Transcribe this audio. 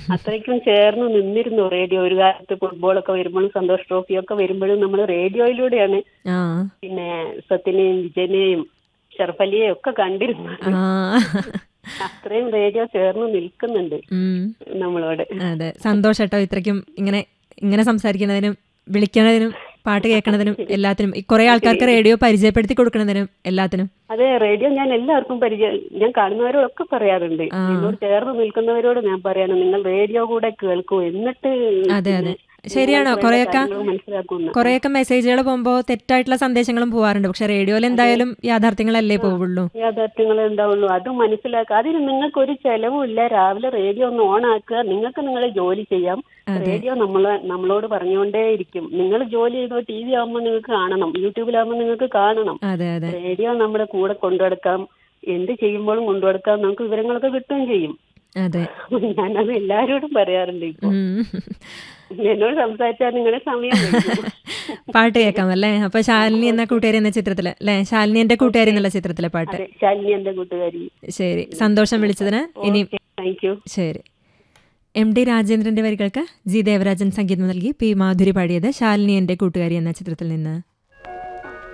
അത്രയ്ക്കും ചേർന്ന് നിന്നിരുന്നു റേഡിയോ ഒരു കാലത്ത് ഫുട്ബോളൊക്കെ വരുമ്പോഴും സന്തോഷ് ട്രോഫിയൊക്കെ വരുമ്പോഴും നമ്മൾ റേഡിയോയിലൂടെയാണ് ആ പിന്നെ സത്യനെയും വിജയനെയും ഷർഫലിയെയും ഒക്കെ കണ്ടിരുന്നു ആ അത്രയും റേഡിയോ ചേർന്ന് നിൽക്കുന്നുണ്ട് ഉം. നമ്മളോട് അതെ സന്തോഷട്ടോ ഇത്രയ്ക്കും ഇങ്ങനെ ഇങ്ങനെ സംസാരിക്കുന്നതിനും വിളിക്കുന്നതിനും പാട്ട് കേൾക്കുന്നതിനും എല്ലാത്തിനും ഈ കുറെ ആൾക്കാർക്ക് റേഡിയോ പരിചയപ്പെടുത്തി കൊടുക്കുന്നതിനും എല്ലാത്തിനും അതെ റേഡിയോ ഞാൻ എല്ലാവർക്കും പരിചയം ഞാൻ കാണുന്നവരോടൊക്കെ പറയാറുണ്ട് എന്നോട് ചേർന്ന് നിൽക്കുന്നവരോട് ഞാൻ പറയാണ് നിങ്ങൾ റേഡിയോ കൂടെ കേൾക്കൂ എന്നിട്ട് അതെ അതെ പിന്നെ ശരിയാണോ നിങ്ങൾക്ക് കുറെയൊക്കെ കാര്യങ്ങൾ മനസ്സിലാക്കുന്നു കുറെയൊക്കെ മെസ്സേജുകൾ പോകുമ്പോൾ തെറ്റായിട്ടുള്ള സന്ദേശങ്ങളും പോവാറുണ്ട് പക്ഷെ റേഡിയോയിൽ എന്തായാലും യാഥാർത്ഥ്യങ്ങളല്ലേ പോവുള്ളൂ യാഥാർത്ഥ്യങ്ങൾ ഉണ്ടാവുള്ളൂ അത് മനസ്സിലാക്കുക അതിന് നിങ്ങൾക്ക് ഒരു ചെലവും ഇല്ല രാവിലെ റേഡിയോ ഒന്ന് ഓൺ ആക്കുക നിങ്ങൾക്ക് നിങ്ങളെ ജോലി ചെയ്യാം റേഡിയോ നമ്മളെ നമ്മളോട് പറഞ്ഞുകൊണ്ടേയിരിക്കും നിങ്ങൾ ജോലി ചെയ്തോ ടി വി ആകുമ്പോൾ നിങ്ങൾക്ക് കാണണം യൂട്യൂബിലാകുമ്പോൾ നിങ്ങൾക്ക് കാണണം അതെ അതെ റേഡിയോ നമ്മുടെ കൂടെ കൊണ്ടുനടക്കാം എന്ത് ചെയ്യുമ്പോഴും കൊണ്ടുനടക്കാം നമുക്ക് വിവരങ്ങളൊക്കെ കിട്ടുകയും ചെയ്യും അതെ ഞാനത് എല്ലാവരോടും പറയാറുണ്ട് ഇപ്പൊ ഉം. എന്നോട് സംസാരിച്ചാൽ നിങ്ങളുടെ സമയം കഴിഞ്ഞു. പാട്ട് കേൾക്കാം അല്ലേ അപ്പൊ ശാലിനി എന്ന കൂട്ടുകാരി എന്ന ചിത്രത്തില് അല്ലേ ശാലിനി എന്റെ കൂട്ടുകാരി എന്നുള്ള ചിത്രത്തിലെ പാട്ട് അതെ ശാലിനി എന്റെ കൂട്ടുകാരി ശരി സന്തോഷം വിളിച്ചതിന് ഇനി താങ്ക് യു ശരി എം ഡി രാജേന്ദ്രന്റെ വരികൾക്ക് ജി ദേവരാജൻ സംഗീതം നൽകി പി മാധുരി പാടിയത് ശാലിനി എന്റെ കൂട്ടുകാരി എന്ന ചിത്രത്തിൽ നിന്ന്